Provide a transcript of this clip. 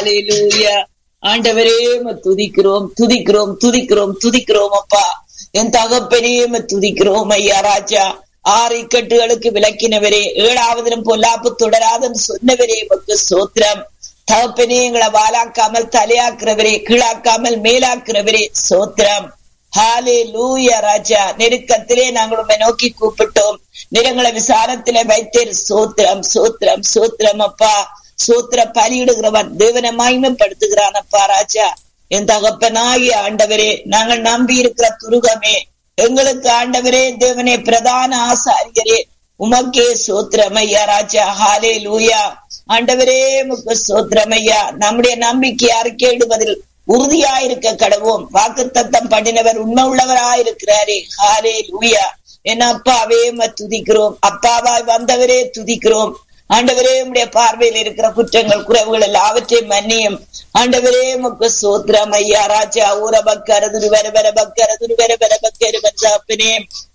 ஹalleluya ஆண்டவரே உம்மை துதிக்கிறோம் துதிக்கிறோம் துதிக்கிறோம் துதிக்கிறோம் அப்பா என் தகப்பனே உம்மை துதிக்கிறோம் ஐயா ராஜா ஆறு இக்கட்டுகளுக்கு விளக்கினவரே ஏழாவதிலும் பொல்லாப்பு தொடராதுன்னு சொன்னவரே உமக்கு சோத்திரம் தகப்பனே எங்களை வாலாக்காமல் தலையாக்குறவரே கீழாக்காமல் மேலாக்குறவரே சோத்திரம் ஹாலே லூயா ராஜா நெருக்கத்திலே நாங்கள் உண்மை நோக்கி கூப்பிட்டோம் நிறங்களை விசாரத்திலே வைத்தேர் சோத்திரம் சோத்திரம் சோத்திரம் அப்பா சோத்திர பலியிடுகிறவன் தேவனை மகிமைப்படுத்துகிறான் அப்பா ராஜா என் தகப்பனாகிய ஆண்டவரே நாங்கள் நம்பி இருக்கிற துருகமே எங்களுக்கு ஆண்டவரே தேவனே பிரதான ஆசாரியரே உமக்கே சோத்திரமையா ராஜா ஹாலே லூயா ஆண்டவரே முக்கு சோத்திரமையா நம்முடைய நம்பிக்கை அறிக்கையிடுவதில் உறுதியாயிருக்க கடவோம் வாக்கு தத்தம் பண்ணினவர் உண்மை உள்ளவராயிருக்கிறாரே ஹாலே லூயா என் அப்பாவே துதிக்கிறோம் அப்பாவாய் வந்தவரே துதிக்கிறோம் ஆண்டவரே உடைய பார்வையில் இருக்கிற குற்றங்கள் குறைவுகள் எல்லாவற்றையும் மன்னியும் ஆண்டவரே முக்கு சோத்திரம் ஐயா ராஜா ஊர பக்கர துருவர வர பக்கர துருவர வர பக்கரு பஞ்சாப்பினே